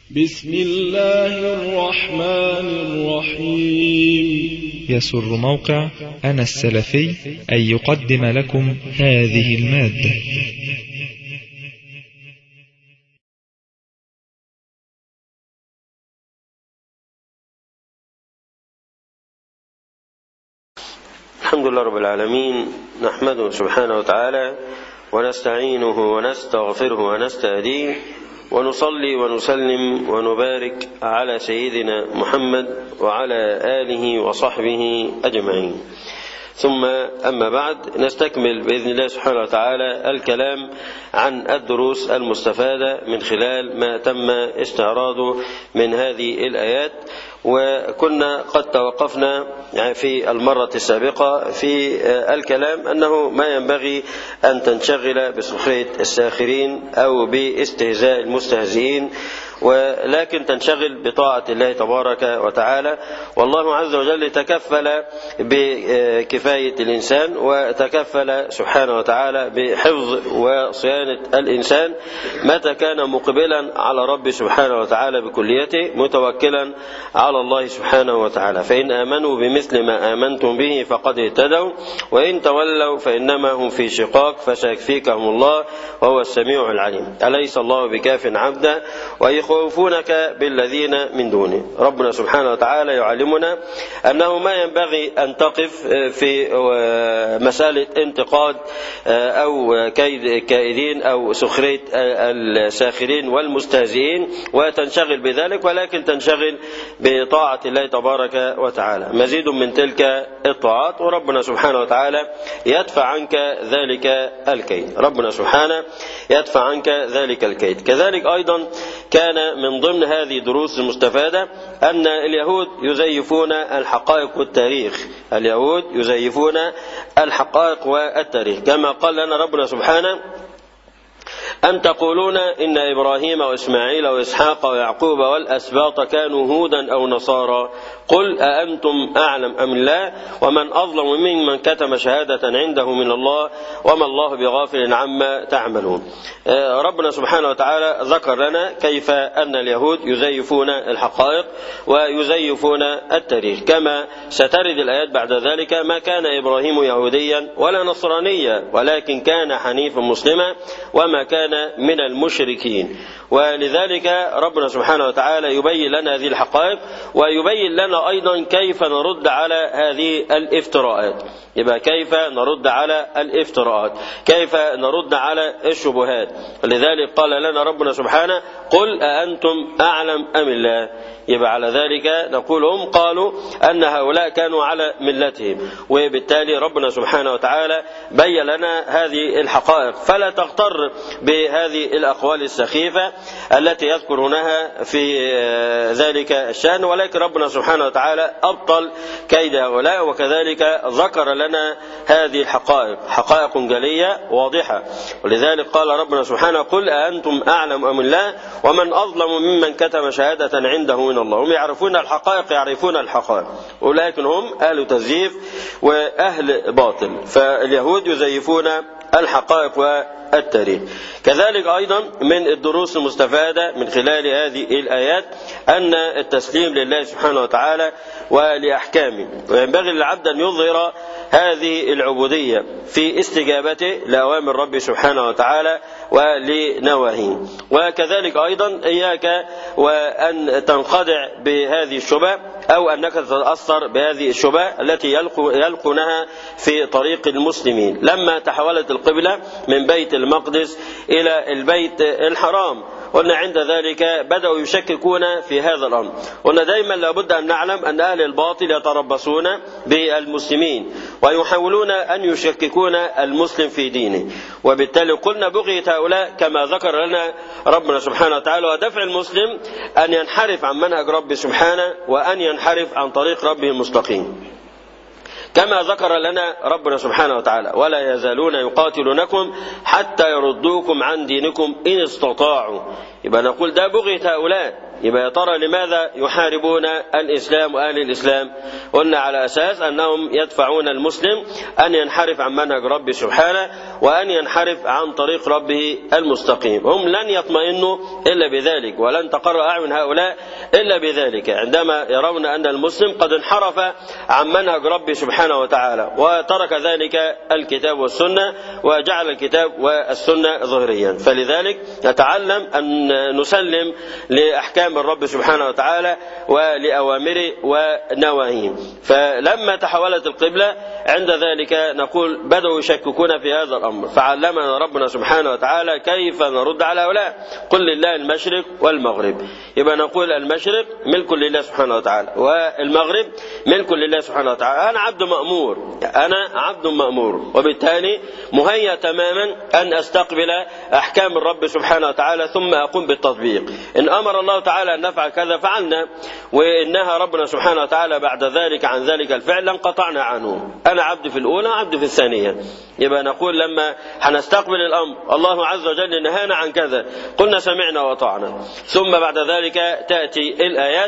بسم الله الرحمن الرحيم يسر موقع أنا السلفي أن يقدم لكم هذه المادة الحمد لله رب العالمين نحمده سبحانه وتعالى ونستعينه ونستغفره ونستهديه ونصلي ونسلم ونبارك على سيدنا محمد وعلى آله وصحبه أجمعين ثم أما بعد نستكمل بإذن الله سبحانه وتعالى الكلام عن الدروس المستفادة من خلال ما تم استعراضه من هذه الآيات وكنا قد توقفنا في المرة السابقة في الكلام أنه ما ينبغي أن تنشغل بسخرية الساخرين أو باستهزاء المستهزئين ولكن تنشغل بطاعة الله تبارك وتعالى والله عز وجل تكفل بكفاية الإنسان وتكفل سبحانه وتعالى بحفظ وصيانة الإنسان متى كان مقبلا على رب سبحانه وتعالى بكليته متوكلا على الله سبحانه وتعالى فإن آمنوا بمثل ما آمنتم به فقد اهتدوا وإن تولوا فإنما هم في شقاق فسيكفيكهم الله وهو السميع العليم أليس الله بكاف عبدا ويخوفونك بالذين من دونه ربنا سبحانه وتعالى يعلمنا أنه ما ينبغي أن تقف في مسألة انتقاد أو كيد كائدين أو سخرية الساخرين والمستهزئين وتنشغل بذلك ولكن تنشغل بطاعة الله تبارك وتعالى مزيد من تلك الطاعات وربنا سبحانه وتعالى يدفع عنك ذلك الكيد ربنا سبحانه يدفع عنك ذلك الكيد كذلك أيضا كان من ضمن هذه الدروس المستفادة أن اليهود يزيفون الحقائق والتاريخ اليهود يزيفون الحقائق والتاريخ كما قال لنا ربنا سبحانه أن تقولون إن إبراهيم وإسماعيل وإسحاق ويعقوب والأسباط كانوا هودا أو نصارى قل أأنتم أعلم أم الله ومن أظلم ممن كتم شهادة عنده من الله وما الله بغافل عما تعملون ربنا سبحانه وتعالى ذكر لنا كيف أن اليهود يزيفون الحقائق ويزيفون التاريخ كما سترد الآيات بعد ذلك ما كان إبراهيم يهوديا ولا نصرانيا ولكن كان حنيفا مسلما وما كان من المشركين ولذلك ربنا سبحانه وتعالى يبين لنا هذه الحقائق ويبين لنا أيضا كيف نرد على هذه الافتراءات يبقى كيف نرد على الافتراءات كيف نرد على الشبهات لذلك قال لنا ربنا سبحانه قل أأنتم أعلم أم الله يبقى على ذلك نقول هم قالوا أن هؤلاء كانوا على ملتهم وبالتالي ربنا سبحانه وتعالى بين لنا هذه الحقائق فلا تغتر بهذه الأقوال السخيفة التي يذكرونها في ذلك الشأن ولكن ربنا سبحانه وتعالى أبطل كيد هؤلاء وكذلك ذكر لنا هذه الحقائق حقائق جلية واضحة ولذلك قال ربنا سبحانه قل أأنتم أعلم أم الله ومن أظلم ممن كتم شهادة عنده من الله هم يعرفون الحقائق يعرفون الحقائق ولكن هم أهل تزييف وأهل باطل فاليهود يزيفون الحقائق والتاريخ كذلك أيضا من الدروس المستفادة من خلال هذه الآيات أن التسليم لله سبحانه وتعالى ولأحكامه وينبغي للعبد أن يظهر هذه العبودية في استجابته لأوامر ربي سبحانه وتعالى ولنواهيه وكذلك أيضا إياك وأن تنخدع بهذه الشبه أو أنك تتأثر بهذه الشبه التي يلقونها في طريق المسلمين لما تحولت القبلة من بيت المقدس إلى البيت الحرام قلنا عند ذلك بدأوا يشككون في هذا الأمر قلنا دايما لابد أن نعلم أن أهل الباطل يتربصون بالمسلمين ويحاولون أن يشككون المسلم في دينه وبالتالي قلنا بغية هؤلاء كما ذكر لنا ربنا سبحانه وتعالى ودفع المسلم أن ينحرف عن منهج ربه سبحانه وأن ينحرف عن طريق ربه المستقيم كما ذكر لنا ربنا سبحانه وتعالى ولا يزالون يقاتلونكم حتى يردوكم عن دينكم إن استطاعوا يبقى نقول ده بغية هؤلاء يبقى يا ترى لماذا يحاربون الإسلام وأهل الإسلام قلنا على أساس أنهم يدفعون المسلم أن ينحرف عن منهج ربه سبحانه وأن ينحرف عن طريق ربه المستقيم هم لن يطمئنوا إلا بذلك ولن تقر أعين هؤلاء إلا بذلك عندما يرون أن المسلم قد انحرف عن منهج ربه سبحانه وتعالى وترك ذلك الكتاب والسنة وجعل الكتاب والسنة ظهريا فلذلك نتعلم أن نسلم لأحكام الرب سبحانه وتعالى ولأوامره ونواهيه فلما تحولت القبلة عند ذلك نقول بدأوا يشككون في هذا الأمر فعلمنا ربنا سبحانه وتعالى كيف نرد على هؤلاء قل لله المشرق والمغرب يبقى نقول المشرق ملك لله سبحانه وتعالى والمغرب ملك لله سبحانه وتعالى أنا عبد مأمور أنا عبد مأمور وبالتالي مهيأ تماما أن أستقبل أحكام الرب سبحانه وتعالى ثم أقوم بالتطبيق إن أمر الله تعالى أن نفعل كذا فعلنا وإنها ربنا سبحانه وتعالى بعد ذلك عن ذلك الفعل انقطعنا عنه أنا عبد في الأولى عبد في الثانية يبقى نقول لما هنستقبل الأمر الله عز وجل نهانا عن كذا قلنا سمعنا وطعنا ثم بعد ذلك تأتي الآيات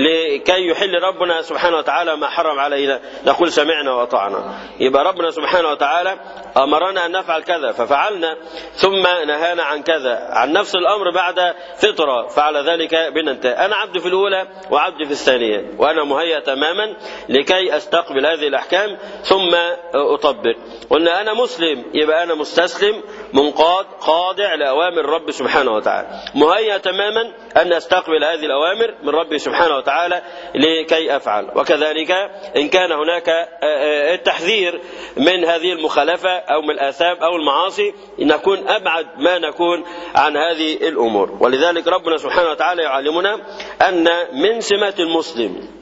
لكي يحل ربنا سبحانه وتعالى ما حرم علينا نقول سمعنا وطعنا يبقى ربنا سبحانه وتعالى أمرنا أن نفعل كذا ففعلنا ثم نهانا عن كذا عن نفس الأمر بعد فطرة فعلى ذلك بننتهي أنا عبد في الأولى وعبد في الثانية وأنا مهيأ تماما لكي أستقبل هذه الأحكام ثم أطبق قلنا أنا مسلم يبقى أنا مستسلم منقاد خاضع لأوامر رب سبحانه وتعالى مهيأ تماما أن أستقبل هذه الأوامر من رب سبحانه وتعالى لكي أفعل وكذلك إن كان هناك التحذير من هذه المخالفة أو من الآثام أو المعاصي نكون أبعد ما نكون عن هذه الأمور ولذلك ربنا سبحانه وتعالى يعلمنا أن من سمات المسلم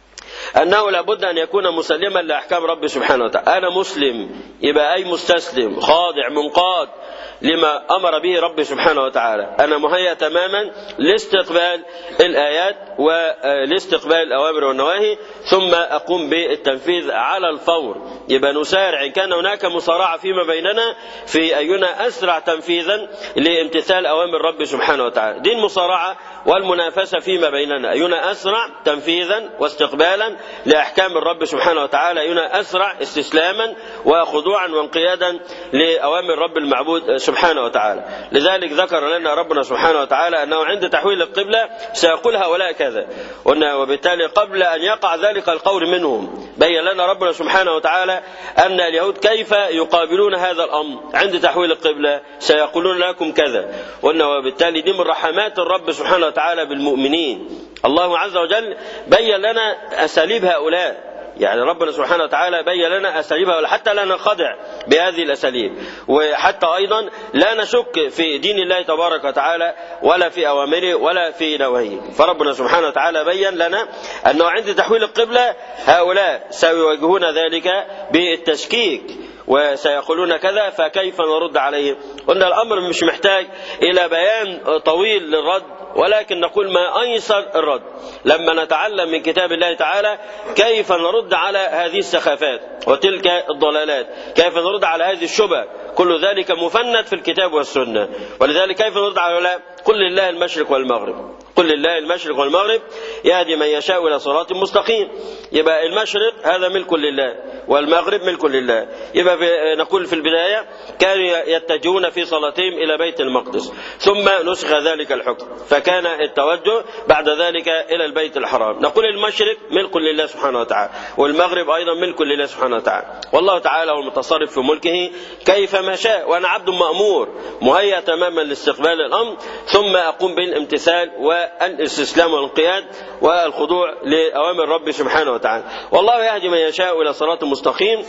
أنه لابد أن يكون مسلما لأحكام رب سبحانه وتعالى أنا مسلم يبقى أي مستسلم خاضع منقاد لما أمر به رب سبحانه وتعالى أنا مهيأ تماما لاستقبال الآيات ولاستقبال الأوامر والنواهي ثم أقوم بالتنفيذ على الفور يبقى نسارع إن كان هناك مصارعة فيما بيننا في أينا أسرع تنفيذا لامتثال أوامر رب سبحانه وتعالى دي المصارعة والمنافسة فيما بيننا أينا أسرع تنفيذا واستقبالا لأحكام الرب سبحانه وتعالى أينا أسرع استسلاما وخضوعا وانقيادا لأوامر رب المعبود سبحانه وتعالى لذلك ذكر لنا ربنا سبحانه وتعالى أنه عند تحويل القبلة سيقول هؤلاء كذا قلنا وبالتالي قبل أن يقع ذلك القول منهم بين لنا ربنا سبحانه وتعالى أن اليهود كيف يقابلون هذا الأمر عند تحويل القبلة سيقولون لكم كذا قلنا وبالتالي دي من رحمات الرب سبحانه وتعالى بالمؤمنين الله عز وجل بين لنا أساليب هؤلاء يعني ربنا سبحانه وتعالى بين لنا اساليبها حتى لا ننخدع بهذه الاساليب وحتى ايضا لا نشك في دين الله تبارك وتعالى ولا في اوامره ولا في نواهيه فربنا سبحانه وتعالى بين لنا انه عند تحويل القبله هؤلاء سيواجهون ذلك بالتشكيك وسيقولون كذا فكيف نرد عليهم قلنا الامر مش محتاج الى بيان طويل للرد ولكن نقول ما أيسر الرد لما نتعلم من كتاب الله تعالى كيف نرد على هذه السخافات وتلك الضلالات كيف نرد على هذه الشبه كل ذلك مفند في الكتاب والسنة ولذلك كيف نرد على هؤلاء قل لله المشرق والمغرب قل لله المشرق والمغرب يهدي من يشاء إلى صراط مستقيم يبقى المشرق هذا ملك لله والمغرب ملك لله يبقى في نقول في البداية كانوا يتجهون في صلاتهم إلى بيت المقدس ثم نسخ ذلك الحكم فكان التوجه بعد ذلك إلى البيت الحرام نقول المشرق ملك لله سبحانه وتعالى والمغرب أيضا ملك لله سبحانه وتعالى والله تعالى هو المتصرف في ملكه كيف ما شاء وأنا عبد مأمور مهيأ تماما لاستقبال الأمر ثم أقوم بالامتثال والاستسلام والانقياد والخضوع لأوامر ربي سبحانه وتعالى والله يهدي من يشاء إلى صراط مستقيم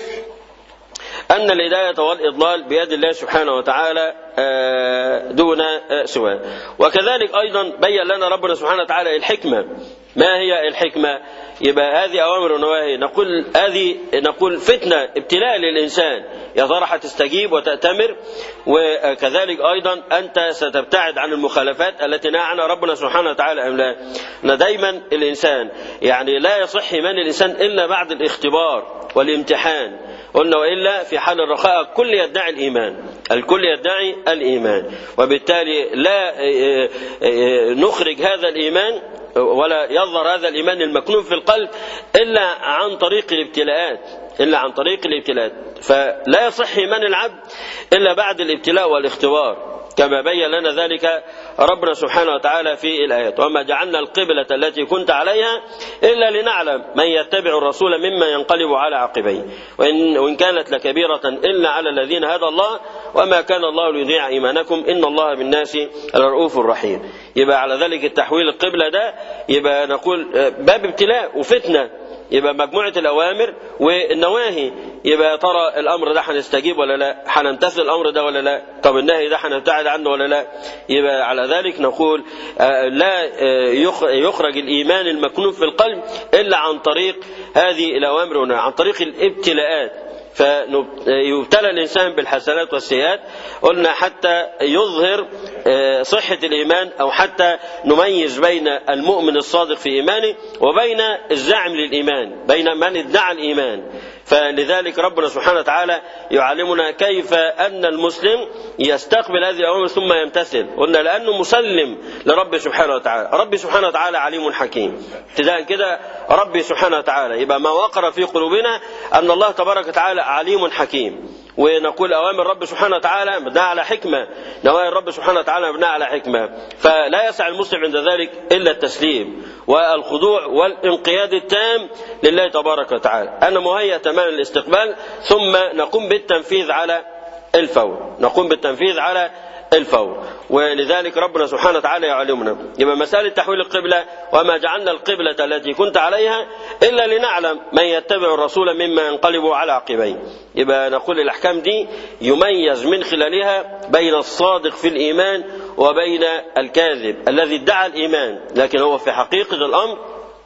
أن الهداية والإضلال بيد الله سبحانه وتعالى دون سواه وكذلك أيضا بين لنا ربنا سبحانه وتعالى الحكمة ما هي الحكمة يبقى هذه أوامر ونواهي نقول هذه نقول فتنة ابتلاء للإنسان يا ترى هتستجيب وتأتمر وكذلك أيضا أنت ستبتعد عن المخالفات التي نهى عنها ربنا سبحانه وتعالى أم لا دايما الإنسان يعني لا يصح إيمان الإنسان إلا بعد الاختبار والامتحان قلنا وإلا في حال الرخاء الكل يدعي الإيمان الكل يدعي الإيمان وبالتالي لا نخرج هذا الإيمان ولا يظهر هذا الإيمان المكنون في القلب إلا عن طريق الابتلاءات إلا عن طريق الابتلاءات فلا يصح إيمان العبد إلا بعد الابتلاء والاختبار كما بين لنا ذلك ربنا سبحانه وتعالى في الآيات وما جعلنا القبلة التي كنت عليها إلا لنعلم من يتبع الرسول مما ينقلب على عقبيه وإن, وإن كانت لكبيرة إلا على الذين هدى الله وما كان الله ليضيع إيمانكم إن الله بالناس لرؤوف رحيم يبقى على ذلك التحويل القبلة ده يبقى نقول باب ابتلاء وفتنة يبقى مجموعة الأوامر والنواهي يبقى ترى الأمر ده هنستجيب ولا لا هنمتثل الأمر ده ولا لا طب النهي ده هنبتعد عنه ولا لا يبقى على ذلك نقول لا يخرج الإيمان المكنون في القلب إلا عن طريق هذه الأوامر والنواهي عن طريق الابتلاءات فيبتلى الإنسان بالحسنات والسيئات قلنا حتى يظهر صحة الإيمان أو حتى نميز بين المؤمن الصادق في إيمانه وبين الزاعم للإيمان بين من ادعى الإيمان فلذلك ربنا سبحانه وتعالى يعلمنا كيف أن المسلم يستقبل هذه الأوامر ثم يمتثل قلنا لأنه مسلم لرب سبحانه وتعالى رب سبحانه وتعالى عليم حكيم ابتداء كده ربي سبحانه وتعالى يبقى ما وقر في قلوبنا أن الله تبارك وتعالى عليم حكيم ونقول أوامر رب سبحانه وتعالى مبناء على حكمة نواهي الرب سبحانه وتعالى مبناء على حكمة فلا يسع المسلم عند ذلك إلا التسليم والخضوع والانقياد التام لله تبارك وتعالى أنا مهيأ تماما للاستقبال ثم نقوم بالتنفيذ على الفور نقوم بالتنفيذ على الفور ولذلك ربنا سبحانه وتعالى يعلمنا يبقى مسألة تحويل القبلة وما جعلنا القبلة التي كنت عليها إلا لنعلم من يتبع الرسول مما ينقلب على عقبيه يبقى نقول الأحكام دي يميز من خلالها بين الصادق في الإيمان وبين الكاذب الذي ادعى الإيمان لكن هو في حقيقة الأمر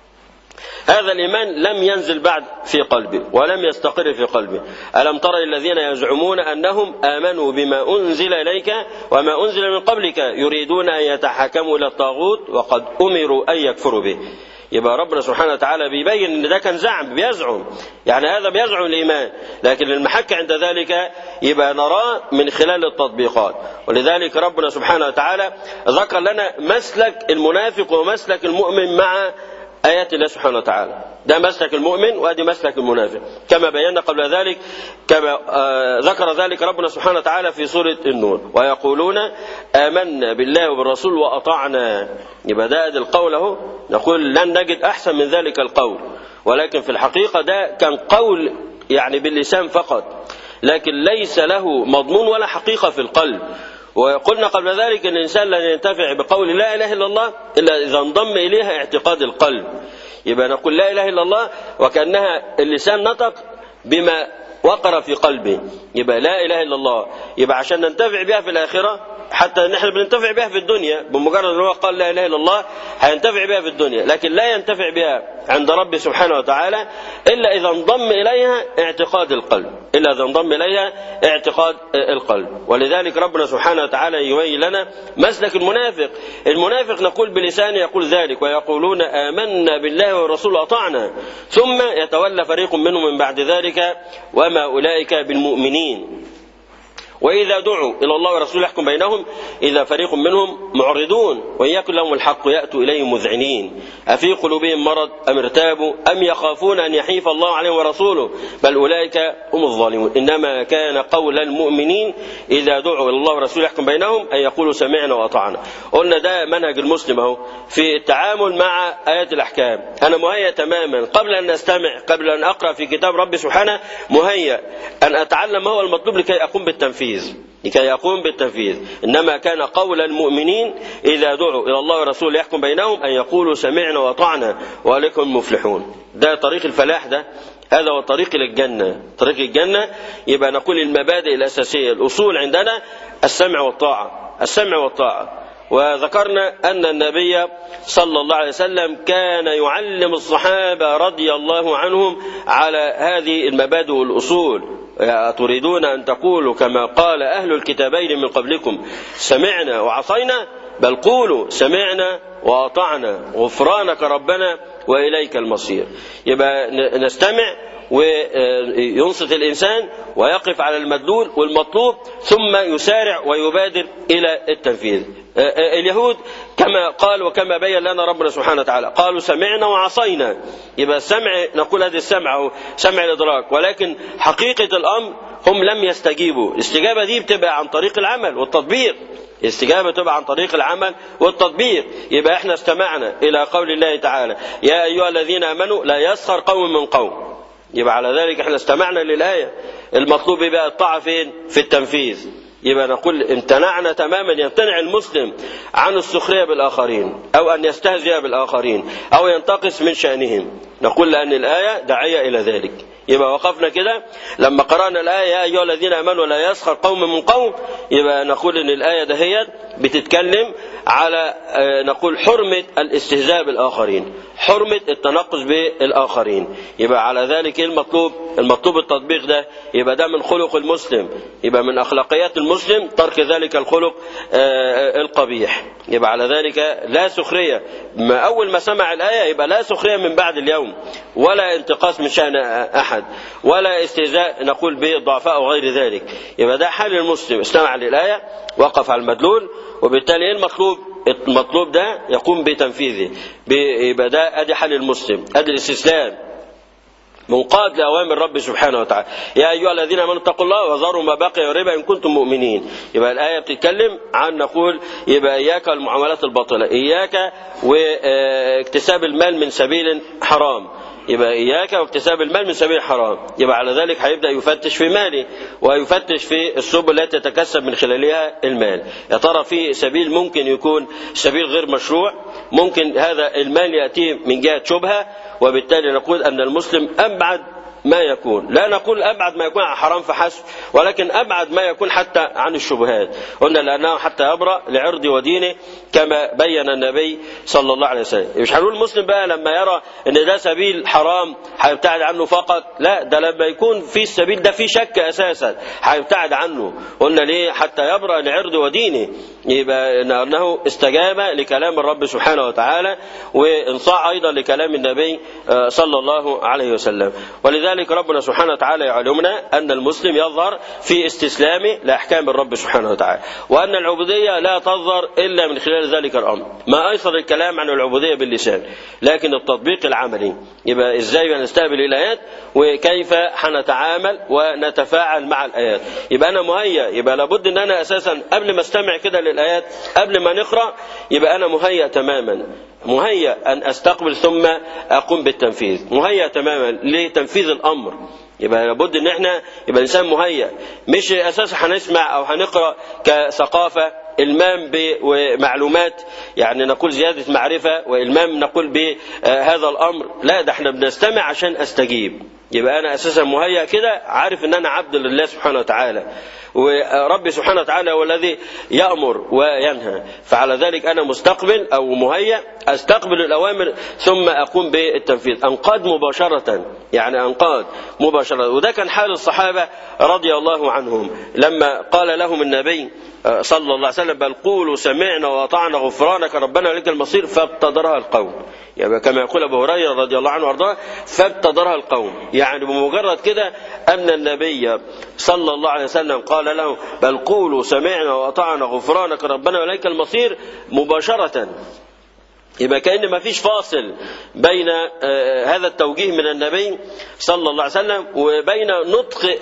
هذا الإيمان لم ينزل بعد في قلبه ولم يستقر في قلبه ألم تر الذين يزعمون أنهم آمنوا بما أنزل إليك وما أنزل من قبلك يريدون أن يتحكموا إلى الطاغوت وقد أمروا أن يكفروا به يبقى ربنا سبحانه وتعالى بيبين ان ده كان زعم بيزعم يعني هذا بيزعم الايمان لكن المحك عند ذلك يبقى نراه من خلال التطبيقات ولذلك ربنا سبحانه وتعالى ذكر لنا مسلك المنافق ومسلك المؤمن مع آيات الله سبحانه وتعالى ده مسلك المؤمن وادي مسلك المنافق كما بينا قبل ذلك كما آه ذكر ذلك ربنا سبحانه وتعالى في سورة النور ويقولون آمنا بالله وبالرسول وأطعنا يبقى ده القول اهو نقول لن نجد أحسن من ذلك القول ولكن في الحقيقة ده كان قول يعني باللسان فقط لكن ليس له مضمون ولا حقيقة في القلب وقلنا قبل ذلك ان الانسان لن ينتفع بقول لا اله الا الله الا اذا انضم اليها اعتقاد القلب يبقى نقول لا اله الا الله وكانها اللسان نطق بما وقر في قلبه يبقى لا اله الا الله يبقى عشان ننتفع بها في الاخره حتى نحن بننتفع بها في الدنيا بمجرد ان هو قال لا اله الا الله هينتفع بها في الدنيا لكن لا ينتفع بها عند ربي سبحانه وتعالى الا اذا انضم اليها اعتقاد القلب الا اذا انضم اليها اعتقاد القلب ولذلك ربنا سبحانه وتعالى يبين لنا مسلك المنافق المنافق نقول بلسانه يقول ذلك ويقولون امنا بالله والرسول اطعنا ثم يتولى فريق منهم من بعد ذلك وما اولئك بالمؤمنين وإذا دعوا إلى الله ورسوله يحكم بينهم إذا فريق منهم معرضون وإن يكن لهم الحق يأتوا إليه مذعنين أفي قلوبهم مرض أم ارتابوا أم يخافون أن يحيف الله عليهم ورسوله بل أولئك هم الظالمون إنما كان قول المؤمنين إذا دعوا إلى الله ورسوله يحكم بينهم أن يقولوا سمعنا وأطعنا قلنا ده منهج المسلم أهو في التعامل مع آيات الأحكام أنا مهيأ تماما قبل أن أستمع قبل أن أقرأ في كتاب ربي سبحانه مهيأ أن أتعلم ما هو المطلوب لكي أقوم بالتنفيذ التنفيذ لكي يقوم بالتنفيذ إنما كان قول المؤمنين إذا دعوا إلى الله ورسوله يحكم بينهم أن يقولوا سمعنا وأطعنا وعليكم مفلحون ده طريق الفلاح ده هذا هو طريق للجنة طريق الجنة يبقى نقول المبادئ الأساسية الأصول عندنا السمع والطاعة السمع والطاعة وذكرنا أن النبي صلى الله عليه وسلم كان يعلم الصحابة رضي الله عنهم على هذه المبادئ والأصول أتريدون أن تقولوا كما قال أهل الكتابين من قبلكم سمعنا وعصينا بل قولوا سمعنا وأطعنا غفرانك ربنا وإليك المصير يبقى نستمع وينصت الإنسان ويقف على المدلول والمطلوب ثم يسارع ويبادر إلى التنفيذ اليهود كما قال وكما بين لنا ربنا سبحانه وتعالى قالوا سمعنا وعصينا يبقى السمع نقول هذا السمع هو سمع الإدراك ولكن حقيقة الأمر هم لم يستجيبوا الاستجابة دي بتبقى عن طريق العمل والتطبيق الاستجابة تبقى عن طريق العمل والتطبيق يبقى احنا استمعنا إلى قول الله تعالى يا أيها الذين آمنوا لا يسخر قوم من قوم يبقى على ذلك احنا استمعنا للآية المطلوب يبقى الطاعة فين في التنفيذ يبقى نقول امتنعنا تماما يمتنع المسلم عن السخرية بالآخرين أو أن يستهزئ بالآخرين أو ينتقص من شأنهم نقول لأن الآية داعية إلى ذلك يبقى وقفنا كده لما قرأنا الآية يا أيها الذين آمنوا لا يسخر قوم من قوم يبقى نقول إن الآية دهيت بتتكلم على نقول حرمة الاستهزاء بالآخرين حرمة التنقص بالآخرين يبقى على ذلك المطلوب المطلوب التطبيق ده يبقى ده من خلق المسلم يبقى من أخلاقيات المسلم ترك ذلك الخلق القبيح يبقى على ذلك لا سخرية ما أول ما سمع الآية يبقى لا سخرية من بعد اليوم ولا انتقاص من شأن أحد ولا استهزاء نقول بالضعفاء أو غير ذلك يبقى ده حال المسلم استمع للآية وقف على المدلول وبالتالي ايه المطلوب المطلوب ده يقوم بتنفيذه يبقى ده ادي حال المسلم ادي الاستسلام منقاد لأوامر رب سبحانه وتعالى يا أيها الذين آمنوا اتقوا الله وذروا ما بقي الربا إن كنتم مؤمنين يبقى الآية بتتكلم عن نقول يبقى إياك المعاملات الباطلة إياك واكتساب المال من سبيل حرام يبقى إياك واكتساب المال من سبيل حرام يبقى على ذلك هيبدأ يفتش في ماله ويفتش في السبل التي يتكسب من خلالها المال يا ترى في سبيل ممكن يكون سبيل غير مشروع ممكن هذا المال يأتيه من جهة شبهة وبالتالي نقول أن المسلم أبعد ما يكون لا نقول أبعد ما يكون عن حرام فحسب ولكن أبعد ما يكون حتى عن الشبهات قلنا لأنه حتى يبرأ لعرض ودينه كما بين النبي صلى الله عليه وسلم مش هنقول المسلم بقى لما يرى ان ده سبيل حرام هيبتعد عنه فقط لا ده لما يكون في السبيل ده في شك أساسا هيبتعد عنه قلنا ليه حتى يبرأ لعرض ودينه يبقى أنه استجاب لكلام الرب سبحانه وتعالى وانصاع أيضا لكلام النبي صلى الله عليه وسلم ولذلك ولذلك ربنا سبحانه وتعالى يعلمنا أن المسلم يظهر في استسلامه لأحكام الرب سبحانه وتعالى وأن العبودية لا تظهر إلا من خلال ذلك الأمر ما أيسر الكلام عن العبودية باللسان لكن التطبيق العملي يبقى إزاي نستقبل الآيات وكيف حنتعامل ونتفاعل مع الآيات يبقى أنا مهيأ يبقى لابد أن أنا أساسا قبل ما استمع كده للآيات قبل ما نقرأ يبقى أنا مهيأ تماما مهيأ أن أستقبل ثم أقوم بالتنفيذ مهيأ تماما لتنفيذ الأمر يبقى لابد ان احنا يبقى انسان مهيأ مش اساسا هنسمع او هنقرا كثقافه المام بمعلومات يعني نقول زياده معرفه والمام نقول بهذا الامر لا ده احنا بنستمع عشان استجيب يبقى انا اساسا مهيأ كده عارف ان انا عبد لله سبحانه وتعالى ورب سبحانه وتعالى هو الذي يأمر وينهى فعلى ذلك أنا مستقبل أو مهيأ أستقبل الأوامر ثم أقوم بالتنفيذ أنقاد مباشرة يعني أنقاد مباشرة وده كان حال الصحابة رضي الله عنهم لما قال لهم النبي صلى الله عليه وسلم بل قولوا سمعنا وأطعنا غفرانك ربنا لك المصير فابتدرها القوم يعني كما يقول أبو هريرة رضي الله عنه وأرضاه فابتدرها القوم يعني بمجرد كده أن النبي صلى الله عليه وسلم قال له بل قولوا سمعنا وأطعنا غفرانك ربنا وليك المصير مباشرة يبقى كأن ما فيش فاصل بين هذا التوجيه من النبي صلى الله عليه وسلم وبين نطق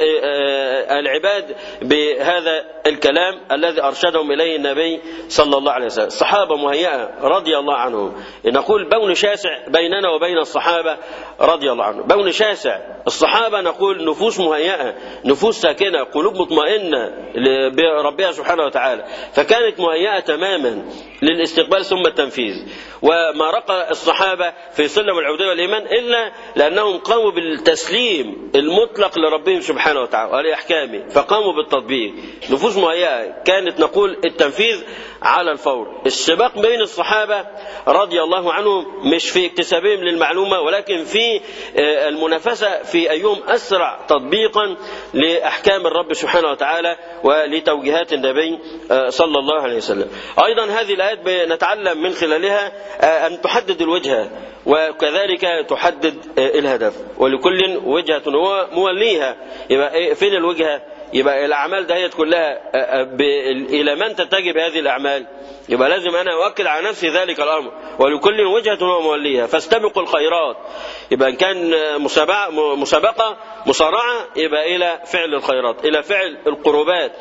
العباد بهذا الكلام الذي أرشدهم إليه النبي صلى الله عليه وسلم الصحابة مهيئة رضي الله عنهم نقول بون شاسع بيننا وبين الصحابة رضي الله عنهم بون شاسع الصحابة نقول نفوس مهيئة نفوس ساكنة قلوب مطمئنة بربها سبحانه وتعالى فكانت مهيئة تماما للاستقبال ثم التنفيذ وما رقى الصحابة في سلم العبودية والإيمان إلا لأنهم قاموا بالتسليم المطلق لربهم سبحانه وتعالى ولأحكامه فقاموا بالتطبيق نفوس مهيئة كانت نقول التنفيذ على الفور السباق بين الصحابة رضي الله عنهم مش في اكتسابهم للمعلومة ولكن في المنافسة في أيهم أسرع تطبيقا لأحكام الرب سبحانه وتعالى ولتوجيهات النبي صلى الله عليه وسلم أيضا هذه الآيات نتعلم من خلالها أن تحدد الوجهة وكذلك تحدد الهدف ولكل وجهة هو موليها يبقى فين الوجهة يبقى الأعمال دهيت كلها إلى من تتجه بهذه الأعمال يبقى لازم أنا أوكل على نفسي ذلك الأمر ولكل وجهة هو موليها فاستبقوا الخيرات يبقى إن كان مسابقة, مسابقة مصارعة يبقى إلى فعل الخيرات إلى فعل القربات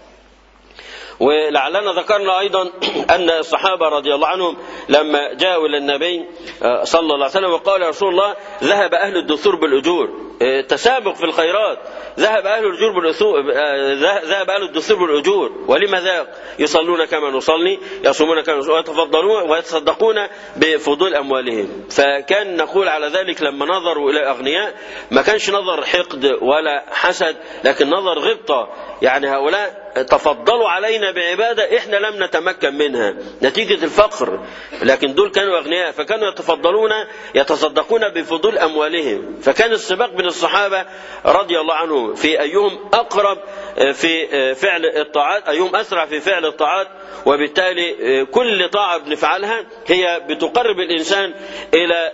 ولعلنا ذكرنا أيضا أن الصحابة رضي الله عنهم لما جاءوا إلى النبي صلى الله عليه وسلم وقال يا رسول الله ذهب أهل الدثور بالأجور تسابق في الخيرات ذهب أهل الأجور بالأثور ذهب أهل الدثور بالأجور ولما ذاق يصلون كما نصلي يصومون كما نصوم ويتفضلون ويتصدقون بفضول أموالهم فكان نقول على ذلك لما نظروا إلى الأغنياء ما كانش نظر حقد ولا حسد لكن نظر غبطة يعني هؤلاء تفضلوا علينا بعبادة احنا لم نتمكن منها نتيجة الفقر لكن دول كانوا أغنياء فكانوا يتفضلون يتصدقون بفضول أموالهم فكان السباق بين الصحابة رضي الله عنهم في أيهم أقرب في فعل الطاعات أيهم أسرع في فعل الطاعات وبالتالي كل طاعة بنفعلها هي بتقرب الإنسان إلى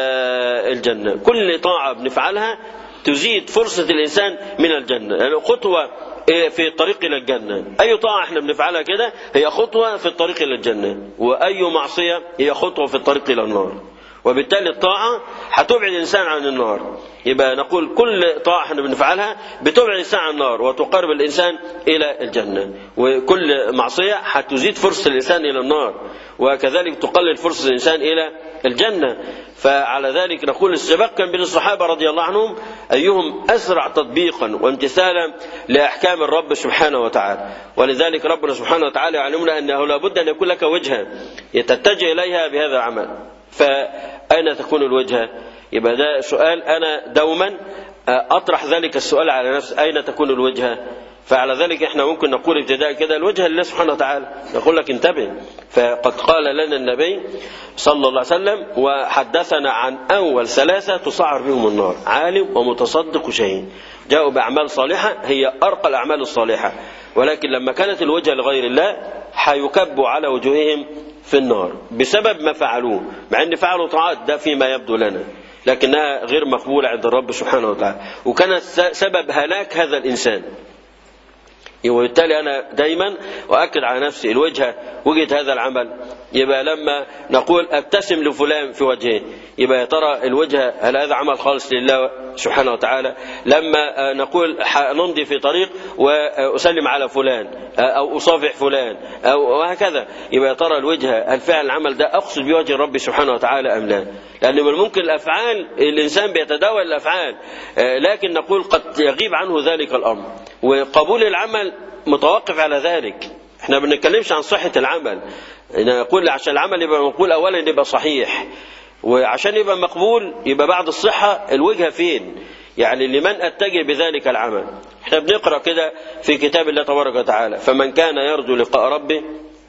الجنة كل طاعة بنفعلها تزيد فرصة الإنسان من الجنة يعني خطوة في الطريق إلى الجنة أي طاعة احنا بنفعلها كده هي خطوة في الطريق إلى الجنة وأي معصية هي خطوة في الطريق إلى النار وبالتالي الطاعة هتبعد الإنسان عن النار يبقى نقول كل طاعة احنا بنفعلها بتبعد الإنسان عن النار وتقرب الإنسان إلى الجنة وكل معصية هتزيد فرصة الإنسان إلى النار وكذلك تقلل فرصة الإنسان إلى الجنة فعلى ذلك نقول السباق كان بين الصحابة رضي الله عنهم أيهم أسرع تطبيقا وامتثالا لأحكام الرب سبحانه وتعالى ولذلك ربنا سبحانه وتعالى يعلمنا أنه لابد أن يكون لك وجهة تتجه إليها بهذا العمل فأين تكون الوجهة يبقى ده سؤال أنا دوما أطرح ذلك السؤال على نفسي أين تكون الوجهة فعلى ذلك احنا ممكن نقول ابتداء كده الوجه لله سبحانه وتعالى نقول لك انتبه فقد قال لنا النبي صلى الله عليه وسلم وحدثنا عن اول ثلاثه تصعر بهم النار عالم ومتصدق وشهيد جاءوا باعمال صالحه هي ارقى الاعمال الصالحه ولكن لما كانت الوجهه لغير الله حيكبوا على وجوههم في النار بسبب ما فعلوه مع ان فعلوا طاعات ده فيما يبدو لنا لكنها غير مقبولة عند الرب سبحانه وتعالى وكانت سبب هلاك هذا الإنسان وبالتالي أنا دايما أؤكد على نفسي الوجهة وجهة هذا العمل يبقى لما نقول ابتسم لفلان في وجهه يبقى يا ترى الوجهة هل هذا عمل خالص لله سبحانه وتعالى لما نقول نمضي في طريق وأسلم على فلان أو أصافح فلان أو وهكذا يبقى يا ترى الوجهة هل فعل العمل ده أقصد بوجه الرب سبحانه وتعالى أم لا لأن من ممكن الأفعال الإنسان بيتداول الأفعال لكن نقول قد يغيب عنه ذلك الأمر وقبول العمل متوقف على ذلك احنا ما بنتكلمش عن صحة العمل نقول عشان العمل يبقى مقبول أولا يبقى صحيح وعشان يبقى مقبول يبقى بعد الصحة الوجهة فين يعني لمن أتجه بذلك العمل احنا بنقرأ كده في كتاب الله تبارك وتعالى فمن كان يرجو لقاء ربه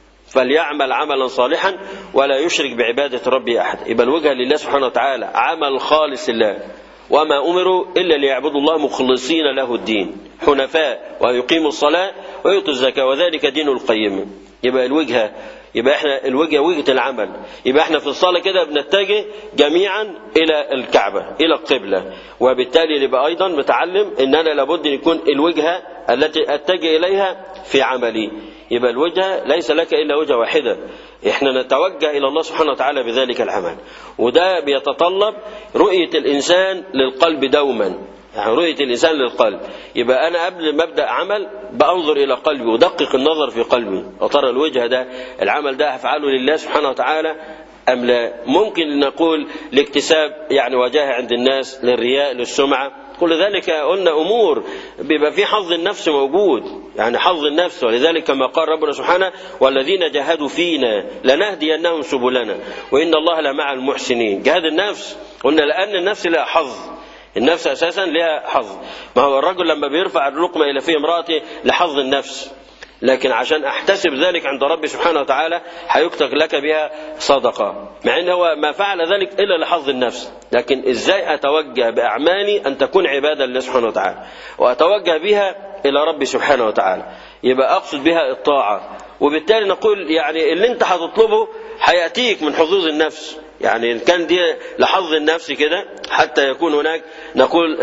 فليعمل عملا صالحا ولا يشرك بعبادة ربه أحد يبقى الوجهة لله سبحانه وتعالى عمل خالص لله وما أمروا إلا ليعبدوا الله مخلصين له الدين حنفاء ويقيموا الصلاة ويؤتوا الزكاة وذلك دين القيم يبقى الوجهة يبقى احنا الوجهة وجهة العمل يبقى احنا في الصلاة كده بنتجه جميعا إلى الكعبة إلى القبلة وبالتالي نبقى أيضا متعلم إن أنا لابد أن يكون الوجهة التي أتجه إليها في عملي يبقى الوجهة ليس لك إلا وجهة واحدة احنا نتوجه إلى الله سبحانه وتعالى بذلك العمل وده بيتطلب رؤية الإنسان للقلب دوما يعني رؤية الإنسان للقلب يبقى أنا قبل ما أبدأ عمل بأنظر إلى قلبي ودقق النظر في قلبي وترى الوجه ده العمل ده أفعله لله سبحانه وتعالى أم لا ممكن نقول لاكتساب يعني وجاهة عند الناس للرياء للسمعة كل ذلك قلنا أمور بيبقى في حظ النفس موجود يعني حظ النفس ولذلك كما قال ربنا سبحانه والذين جاهدوا فينا لنهدينهم سبلنا وإن الله لمع المحسنين جهاد النفس قلنا لأن النفس لها حظ النفس أساسا لها حظ ما هو الرجل لما بيرفع اللقمة إلى في امرأته لحظ النفس لكن عشان احتسب ذلك عند ربي سبحانه وتعالى هيكتب لك بها صدقة مع ان هو ما فعل ذلك الا لحظ النفس لكن ازاي اتوجه باعمالي ان تكون عبادة لله سبحانه وتعالى واتوجه بها الى ربي سبحانه وتعالى يبقى اقصد بها الطاعة وبالتالي نقول يعني اللي انت هتطلبه هياتيك من حظوظ النفس يعني إن كان دي لحظ النفس كده حتى يكون هناك نقول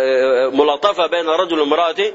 ملاطفة بين رجل وامرأته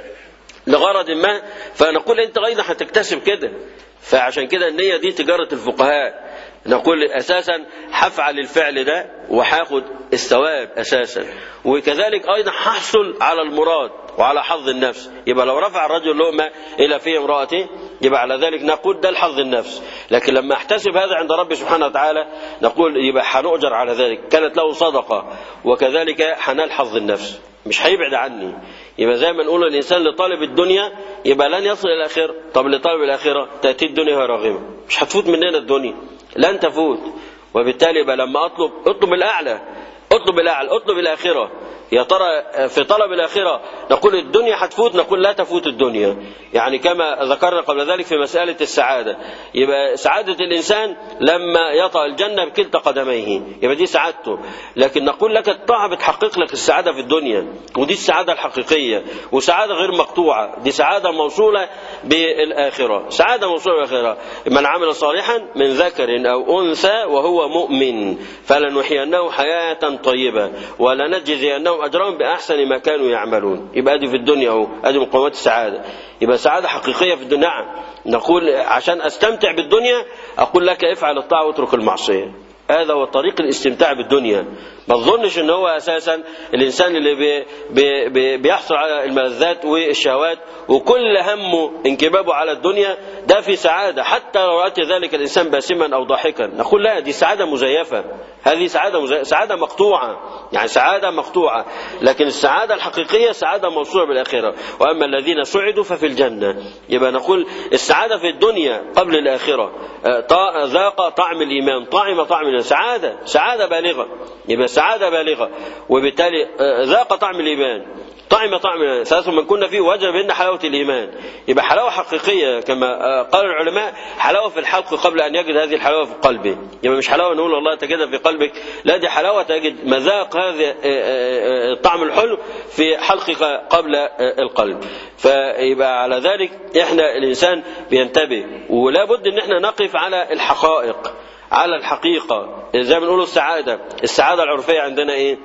لغرض ما فنقول انت ايضا هتكتسب كده فعشان كده النية دي تجارة الفقهاء نقول اساسا هفعل الفعل ده وهاخد الثواب اساسا وكذلك ايضا هحصل على المراد وعلى حظ النفس يبقى لو رفع الرجل لقمه الى في امراته يبقى على ذلك نقول ده الحظ النفس لكن لما احتسب هذا عند ربي سبحانه وتعالى نقول يبقى هنؤجر على ذلك كانت له صدقه وكذلك حنال حظ النفس مش هيبعد عني يبقى زي ما نقول الانسان لطالب الدنيا يبقى لن يصل الى الاخره طب لطالب الاخره تاتي الدنيا وهي راغمه مش هتفوت مننا الدنيا لن تفوت وبالتالي يبقى لما اطلب اطلب الاعلى اطلب الاعلى اطلب الاخره يا ترى في طلب الآخرة نقول الدنيا هتفوت نقول لا تفوت الدنيا يعني كما ذكرنا قبل ذلك في مسألة السعادة يبقى سعادة الإنسان لما يطأ الجنة بكلتا قدميه يبقى دي سعادته لكن نقول لك الطاعة بتحقق لك السعادة في الدنيا ودي السعادة الحقيقية وسعادة غير مقطوعة دي سعادة موصولة بالآخرة سعادة موصولة بالآخرة من عمل صالحا من ذكر أو أنثى وهو مؤمن فلنحيينه حياة طيبة ولنجزينهم أجرهم بأحسن ما كانوا يعملون يبقى دي في الدنيا أهو أدي مقومات السعادة يبقى سعادة حقيقية في الدنيا نعم نقول عشان أستمتع بالدنيا أقول لك افعل الطاعة واترك المعصية هذا هو طريق الاستمتاع بالدنيا ما تظنش ان هو اساسا الانسان اللي بي بي بي بيحصل على الملذات والشهوات وكل همه انكبابه على الدنيا ده في سعاده حتى لو رأت ذلك الانسان باسما او ضاحكا نقول لا دي سعاده مزيفه هذه سعاده مزيفة سعاده مقطوعه يعني سعاده مقطوعه لكن السعاده الحقيقيه سعاده موصوله بالاخره واما الذين سعدوا ففي الجنه يبقى نقول السعاده في الدنيا قبل الاخره ذاق طعم الايمان طعم طعم الإيمان. سعاده سعاده بالغه يبقى سعادة بالغة وبالتالي ذاق طعم الإيمان طعم طعم الإيمان ثلاث من كنا فيه وجب لنا حلاوة الإيمان يبقى حلاوة حقيقية كما قال العلماء حلاوة في الحلق قبل أن يجد هذه الحلاوة في قلبه يبقى مش حلاوة نقول والله تجدها في قلبك لا دي حلاوة تجد مذاق هذا الطعم الحلو في حلقك قبل القلب فيبقى على ذلك احنا الإنسان بينتبه ولا بد ان احنا نقف على الحقائق على الحقيقة زي ما بنقول السعادة السعادة العرفية عندنا ايه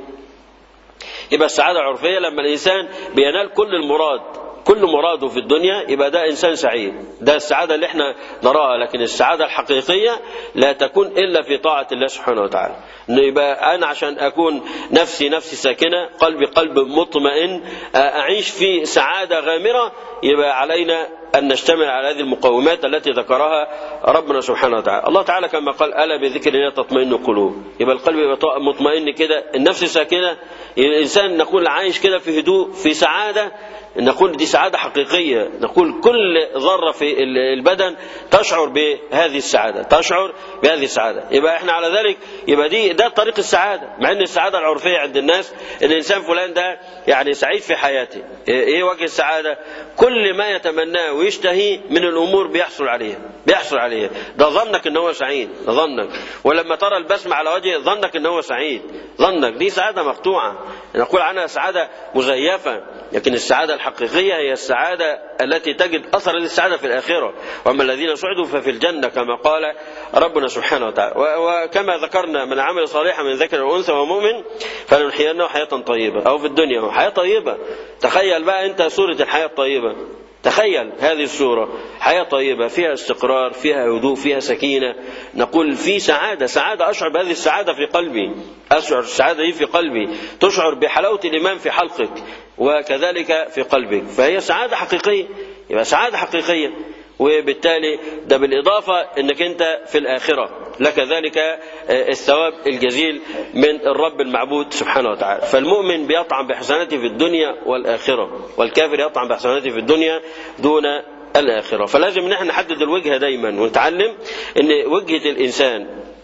يبقى السعادة العرفية لما الإنسان بينال كل المراد كل مراده في الدنيا يبقى ده إنسان سعيد ده السعادة اللي احنا نراها لكن السعادة الحقيقية لا تكون إلا في طاعة الله سبحانه وتعالى إنه يبقى أنا عشان أكون نفسي نفسي ساكنة قلبي قلب مطمئن أعيش في سعادة غامرة يبقى علينا أن نشتمل على هذه المقومات التي ذكرها ربنا سبحانه وتعالى الله تعالى كما قال ألا بذكر الله تطمئن القلوب يبقى القلب يبقى مطمئن كده النفس ساكنة الإنسان نقول عايش كده في هدوء في سعادة نقول دي سعادة حقيقية نقول كل ذرة في البدن تشعر بهذه السعادة تشعر بهذه السعادة يبقى احنا على ذلك يبقى دي ده طريق السعادة مع ان السعادة العرفية عند الناس الانسان فلان ده يعني سعيد في حياته ايه وجه السعادة كل ما يتمناه ويشتهيه من الامور بيحصل عليها بيحصل عليها ده ظنك ان هو سعيد ده ظنك ولما ترى البسمة على وجهه ظنك ان هو سعيد ظنك دي سعادة مقطوعة نقول عنها سعادة مزيفة لكن السعادة الحقيقية هي السعادة التي تجد أثر السعادة في الآخرة وأما الذين سعدوا ففي الجنة كما قال ربنا سبحانه وتعالى وكما ذكرنا من عمل صالحا من ذكر وأنثى ومؤمن فلنحيينه حياة طيبة أو في الدنيا حياة طيبة تخيل بقى أنت سورة الحياة الطيبة تخيل هذه الصورة حياة طيبة فيها استقرار فيها هدوء فيها سكينة نقول في سعادة سعادة أشعر بهذه السعادة في قلبي أشعر السعادة دي في قلبي تشعر بحلاوة الإيمان في حلقك وكذلك في قلبك فهي سعادة حقيقية يبقى سعادة حقيقية وبالتالي ده بالإضافة أنك أنت في الآخرة لك ذلك الثواب الجزيل من الرب المعبود سبحانه وتعالى فالمؤمن بيطعم بحسناته في الدنيا والآخرة والكافر يطعم بحسناته في الدنيا دون الآخرة فلازم نحن نحدد الوجهة دايما ونتعلم أن وجهة الإنسان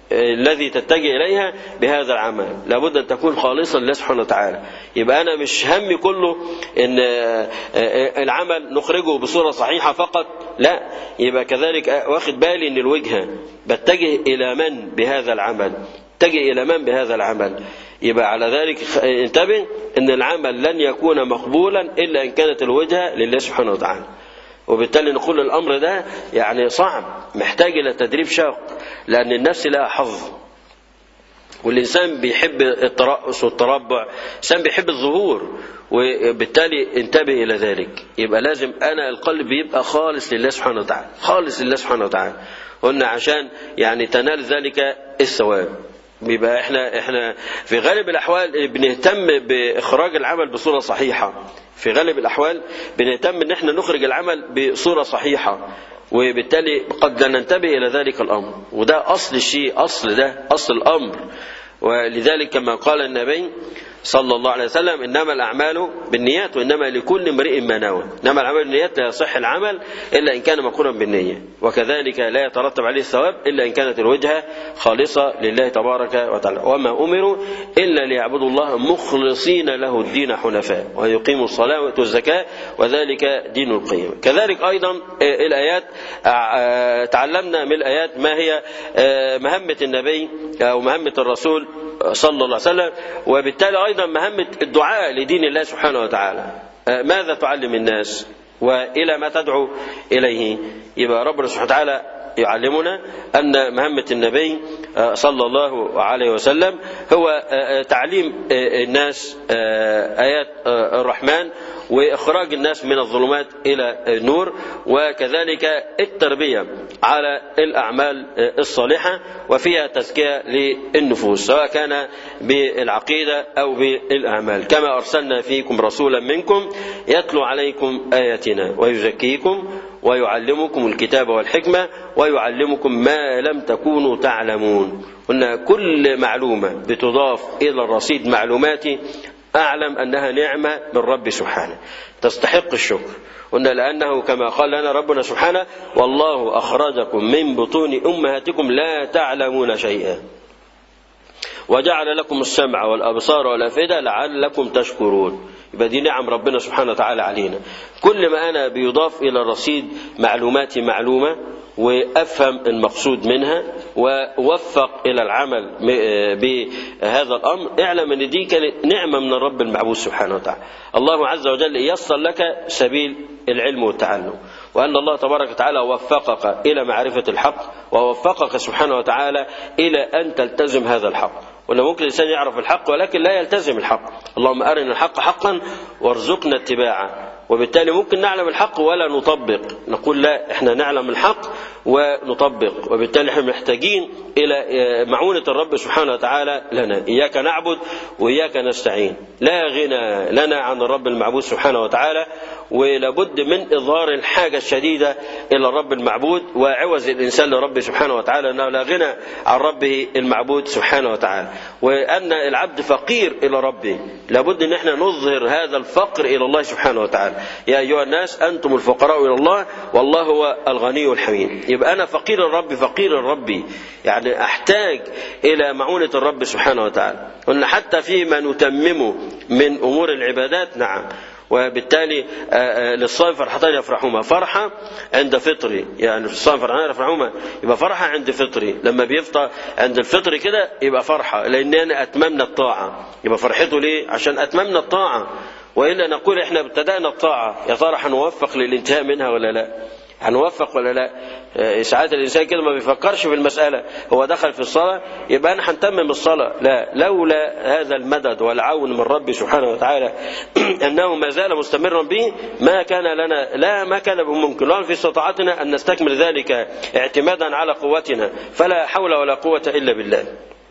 الذي تتجه إليها بهذا العمل لابد أن تكون خالصا لله سبحانه وتعالى يبقى أنا مش همي كله أن العمل نخرجه بصورة صحيحة فقط لا يبقى كذلك واخد بالي أن الوجهة بتجه إلى من بهذا العمل اتجه إلى من بهذا العمل يبقى على ذلك انتبه أن العمل لن يكون مقبولا إلا إن كانت الوجهة لله سبحانه وتعالى وبالتالي نقول الأمر ده يعني صعب محتاج إلى تدريب شاق لأن النفس لها حظ والإنسان بيحب الترأس والتربع الإنسان بيحب الظهور وبالتالي انتبه إلى ذلك يبقى لازم أنا القلب يبقى خالص لله سبحانه وتعالى خالص لله سبحانه وتعالى قلنا عشان يعني تنال ذلك الثواب بيبقى احنا احنا في غالب الاحوال بنهتم باخراج العمل بصوره صحيحه في غالب الاحوال بنهتم ان احنا نخرج العمل بصوره صحيحه وبالتالي قد لا ننتبه الى ذلك الامر وده اصل الشيء اصل ده اصل الامر ولذلك كما قال النبي صلى الله عليه وسلم انما الاعمال بالنيات وانما لكل امرئ ما نوى انما الاعمال بالنيات لا يصح العمل الا ان كان مقرونا بالنيه وكذلك لا يترتب عليه الثواب الا ان كانت الوجهه خالصه لله تبارك وتعالى وما امروا الا ليعبدوا الله مخلصين له الدين حنفاء ويقيموا الصلاه ويؤتوا الزكاه وذلك دين القيم كذلك ايضا الايات تعلمنا من الايات ما هي مهمه النبي او مهمه الرسول صلى الله عليه وسلم وبالتالي أيضا مهمة الدعاء لدين الله سبحانه وتعالى ماذا تعلم الناس وإلى ما تدعو إليه يبقى ربنا سبحانه وتعالى يعلمنا أن مهمة النبي صلى الله عليه وسلم هو تعليم الناس آيات الرحمن وإخراج الناس من الظلمات إلى النور وكذلك التربية على الأعمال الصالحة وفيها تزكية للنفوس سواء كان بالعقيدة أو بالأعمال كما أرسلنا فيكم رسولا منكم يتلو عليكم آياتنا ويزكيكم ويعلمكم الكتاب والحكمة ويعلمكم ما لم تكونوا تعلمون قلنا كل معلومة بتضاف إلى الرصيد معلوماتي أعلم أنها نعمة من رب سبحانه تستحق الشكر قلنا لأنه كما قال لنا ربنا سبحانه والله أخرجكم من بطون أمهاتكم لا تعلمون شيئا وجعل لكم السمع والأبصار والأفئدة لعلكم تشكرون يبقى دي نعم ربنا سبحانه وتعالى علينا كل ما أنا بيضاف إلى الرصيد معلوماتي معلومة وأفهم المقصود منها ووفق إلى العمل بهذا الأمر اعلم أن دي كانت نعمة من الرب المعبود سبحانه وتعالى الله عز وجل يسر لك سبيل العلم والتعلم وأن الله تبارك وتعالى وفقك إلى معرفة الحق ووفقك سبحانه وتعالى إلى أن تلتزم هذا الحق ولا ممكن الإنسان يعرف الحق ولكن لا يلتزم الحق اللهم أرنا الحق حقا وارزقنا اتباعه وبالتالي ممكن نعلم الحق ولا نطبق نقول لا احنا نعلم الحق ونطبق وبالتالي احنا محتاجين الى معونة الرب سبحانه وتعالى لنا اياك نعبد واياك نستعين لا غنى لنا عن الرب المعبود سبحانه وتعالى ولابد من اظهار الحاجة الشديدة الى الرب المعبود وعوز الانسان لرب سبحانه وتعالى انه لا غنى عن ربه المعبود سبحانه وتعالى وان العبد فقير الى ربه لابد ان احنا نظهر هذا الفقر الى الله سبحانه وتعالى يا ايها الناس انتم الفقراء الى الله والله هو الغني الحميد يبقى انا فقير الرب فقير الرب يعني احتاج الى معونه الرب سبحانه وتعالى قلنا حتى فيما نتممه من امور العبادات نعم وبالتالي للصائم فرحتان يفرحهما فرحة عند فطري يعني في الصائم فرحتان يفرحهما يبقى فرحة عند فطري لما بيفطر عند الفطر كده يبقى فرحة لأننا أتممنا الطاعة يبقى فرحته ليه عشان أتممنا الطاعة وإلا نقول إحنا ابتدأنا الطاعة يا ترى هنوفق للانتهاء منها ولا لا هنوفق ولا لا ساعات الانسان كده ما بيفكرش في المساله هو دخل في الصلاه يبقى انا هنتمم الصلاه لا لولا هذا المدد والعون من ربي سبحانه وتعالى انه ما زال مستمرا به ما كان لنا لا ما كان بممكن ولا في استطاعتنا ان نستكمل ذلك اعتمادا على قوتنا فلا حول ولا قوه الا بالله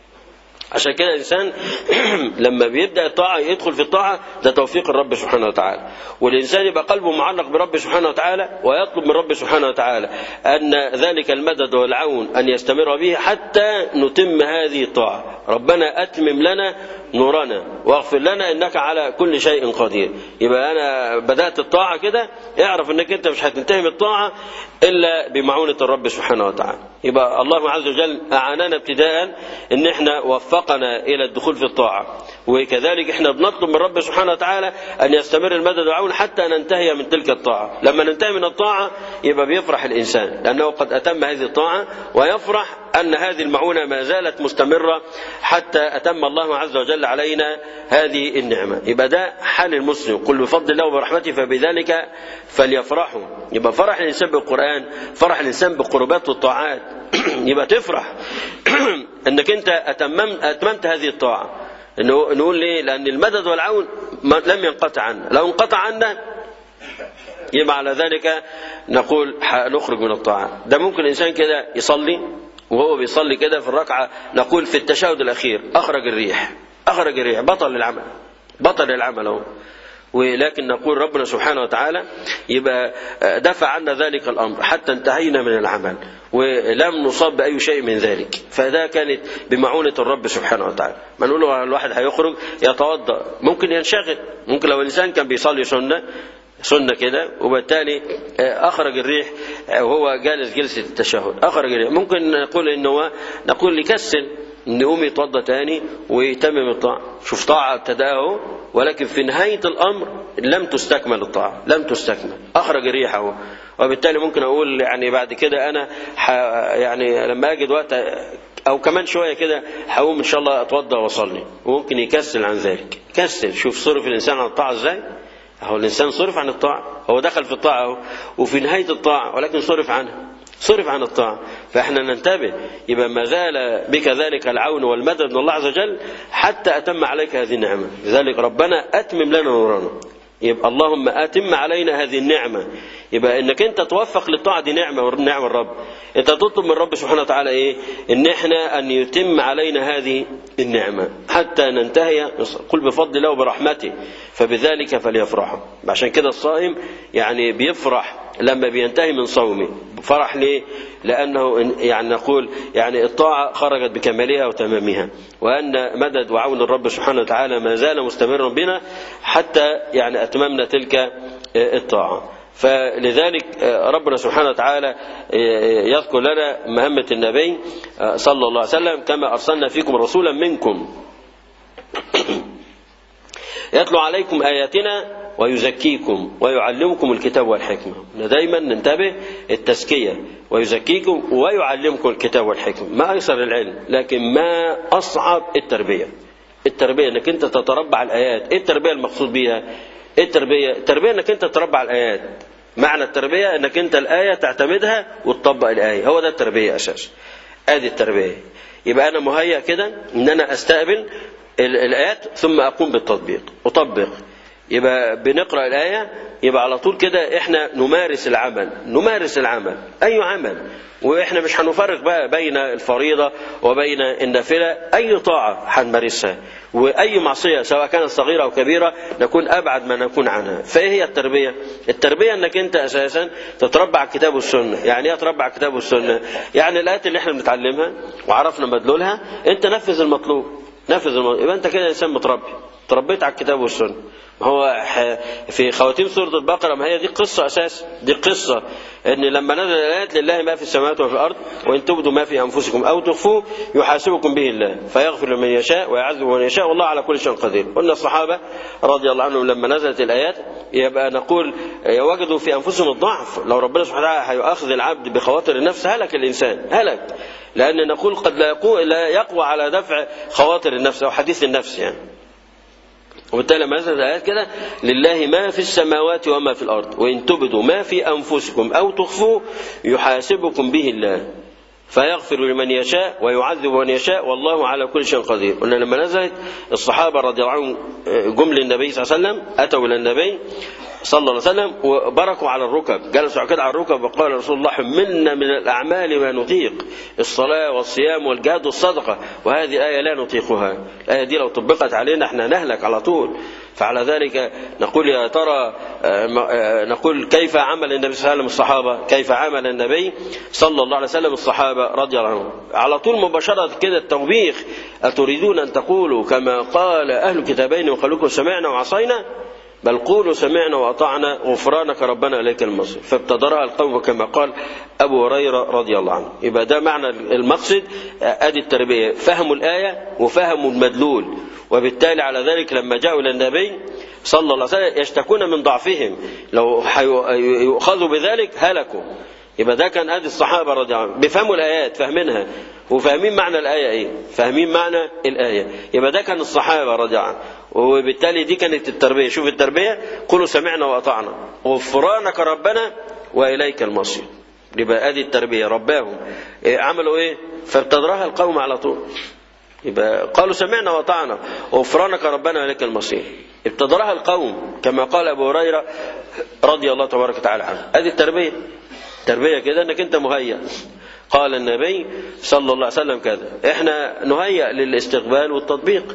عشان كده الانسان لما بيبدا الطاعه يدخل في الطاعه ده توفيق الرب سبحانه وتعالى والانسان يبقى قلبه معلق برب سبحانه وتعالى ويطلب من رب سبحانه وتعالى ان ذلك المدد والعون ان يستمر به حتى نتم هذه الطاعه ربنا اتمم لنا نورنا واغفر لنا انك على كل شيء قدير يبقى انا بدات الطاعه كده اعرف انك انت مش هتنتهي من الطاعه الا بمعونه الرب سبحانه وتعالى يبقى الله عز وجل أعاننا ابتداء إن إحنا وفقنا إلى الدخول في الطاعة وكذلك إحنا بنطلب من رب سبحانه وتعالى أن يستمر المدد والعون حتى ننتهي من تلك الطاعة لما ننتهي من الطاعة يبقى بيفرح الإنسان لأنه قد أتم هذه الطاعة ويفرح أن هذه المعونة ما زالت مستمرة حتى أتم الله عز وجل علينا هذه النعمة يبقى ده حال المسلم قل بفضل الله وبرحمته فبذلك فليفرحوا يبقى فرح الإنسان بالقرآن فرح الإنسان بالقربات والطاعات يبقى تفرح انك انت اتممت اتممت هذه الطاعه انه نقول ليه؟ لان المدد والعون لم ينقطع عنا، لو انقطع عنا يبقى على ذلك نقول نخرج من الطاعه، ده ممكن الانسان كده يصلي وهو بيصلي كده في الركعه نقول في التشهد الاخير اخرج الريح، اخرج الريح بطل العمل بطل العمل اهو ولكن نقول ربنا سبحانه وتعالى يبقى دفع عنا ذلك الامر حتى انتهينا من العمل ولم نصاب باي شيء من ذلك فده كانت بمعونه الرب سبحانه وتعالى ما نقول له الواحد هيخرج يتوضا ممكن ينشغل ممكن لو الانسان كان بيصلي سنه سنه كده وبالتالي اخرج الريح وهو جالس جلسه التشهد اخرج الريح ممكن نقول ان هو نقول يكسل ان يقوم يتوضا تاني ويتمم الطاعه شوف طاعه ابتداه ولكن في نهايه الامر لم تستكمل الطاعه لم تستكمل اخرج ريحه وبالتالي ممكن اقول يعني بعد كده انا يعني لما اجد وقت او كمان شويه كده هقوم ان شاء الله اتوضا واصلي وممكن يكسل عن ذلك كسل شوف صرف الانسان عن الطاعه ازاي هو الانسان صرف عن الطاعه هو دخل في الطاعه اهو وفي نهايه الطاعه ولكن صرف عنها صرف عن الطاعة فإحنا ننتبه يبقى ما زال بك ذلك العون والمدد من الله عز وجل حتى أتم عليك هذه النعمة لذلك ربنا أتمم لنا نورنا يبقى اللهم أتم علينا هذه النعمة يبقى انك انت توفق للطاعة دي نعمة ونعم الرب انت تطلب من رب سبحانه وتعالى ايه ان احنا ان يتم علينا هذه النعمة حتى ننتهي قل بفضل الله وبرحمته فبذلك فليفرحوا عشان كده الصائم يعني بيفرح لما بينتهي من صومه فرح ليه لأنه يعني نقول يعني الطاعة خرجت بكمالها وتمامها وأن مدد وعون الرب سبحانه وتعالى ما زال مستمرا بنا حتى يعني أتممنا تلك الطاعة فلذلك ربنا سبحانه وتعالى يذكر لنا مهمة النبي صلى الله عليه وسلم كما أرسلنا فيكم رسولا منكم يتلو عليكم آياتنا ويزكيكم ويعلمكم الكتاب والحكمة دايما ننتبه التزكية ويزكيكم ويعلمكم الكتاب والحكمة ما أيسر العلم لكن ما أصعب التربية التربية انك انت تتربع الآيات ايه التربية المقصود بيها ايه التربية التربية انك انت تتربع الآيات معنى التربية انك انت الآية تعتمدها وتطبق الآية هو ده التربية أساس ادي التربية يبقى أنا مهيأ كده ان أنا أستقبل الآيات ثم أقوم بالتطبيق أطبق يبقى بنقرأ الآية يبقى على طول كده احنا نمارس العمل نمارس العمل أي عمل واحنا مش هنفرق بقى بين الفريضة وبين النافلة أي طاعة هنمارسها وأي معصية سواء كانت صغيرة أو كبيرة نكون أبعد ما نكون عنها فإيه هي التربية التربية أنك أنت أساسا تتربع الكتاب والسنة يعني إيه تتربع الكتاب والسنة يعني الآيات اللي احنا بنتعلمها وعرفنا مدلولها أنت نفذ المطلوب نفذ المطلوب يبقى أنت كده إنسان متربي تربيت على الكتاب والسنة هو في خواتيم سورة البقرة ما هي دي قصة أساس دي قصة إن لما نزل الآيات لله ما في السماوات وفي الأرض وإن تبدوا ما في أنفسكم أو تخفوه يحاسبكم به الله فيغفر لمن يشاء ويعذب من يشاء والله على كل شيء قدير قلنا الصحابة رضي الله عنهم لما نزلت الآيات يبقى نقول وجدوا في أنفسهم الضعف لو ربنا سبحانه وتعالى هيؤاخذ العبد بخواطر النفس هلك الإنسان هلك لأن نقول قد لا يقوى, لا يقوى على دفع خواطر النفس أو حديث النفس يعني وبالتالي لما نزلت الآيات كده لله ما في السماوات وما في الأرض وإن تبدوا ما في أنفسكم أو تخفوا يحاسبكم به الله فيغفر لمن يشاء ويعذب من يشاء والله على كل شيء قدير قلنا لما نزلت الصحابة رضي الله عنهم جم للنبي صلى الله عليه وسلم أتوا إلى النبي صلى الله عليه وسلم وبركوا على الركب جلسوا كده على الركب وقال رسول الله حملنا من الأعمال ما نطيق الصلاة والصيام والجهاد والصدقة وهذه آية لا نطيقها الآية دي لو طبقت علينا احنا نهلك على طول فعلى ذلك نقول يا ترى نقول كيف عمل النبي صلى الله عليه وسلم الصحابة كيف عمل النبي صلى الله عليه وسلم الصحابة رضي الله عنهم على طول مباشرة كده التوبيخ أتريدون أن تقولوا كما قال أهل الكتابين وقالوا سمعنا وعصينا بل قولوا سمعنا وأطعنا غفرانك ربنا إليك المصير فابتدرها القوم كما قال أبو هريرة رضي الله عنه يبقى ده معنى المقصد أدي التربية فهموا الآية وفهموا المدلول وبالتالي على ذلك لما جاءوا إلى النبي صلى الله عليه وسلم يشتكون من ضعفهم لو يؤخذوا بذلك هلكوا يبقى ده كان ادي الصحابه رضي الله عنهم بيفهموا الايات فاهمينها وفاهمين معنى الايه ايه فاهمين معنى الايه يبقى ده كان الصحابه رضي الله عنهم وبالتالي دي كانت التربيه شوف التربيه قولوا سمعنا واطعنا غفرانك ربنا واليك المصير يبقى ادي التربيه رباهم إيه عملوا ايه فابتدرها القوم على طول يبقى قالوا سمعنا واطعنا غفرانك ربنا واليك المصير ابتدرها القوم كما قال ابو هريره رضي الله تبارك وتعالى عنه ادي التربيه تربيه كده انك انت مهيأ قال النبي صلى الله عليه وسلم كذا احنا نهيأ للاستقبال والتطبيق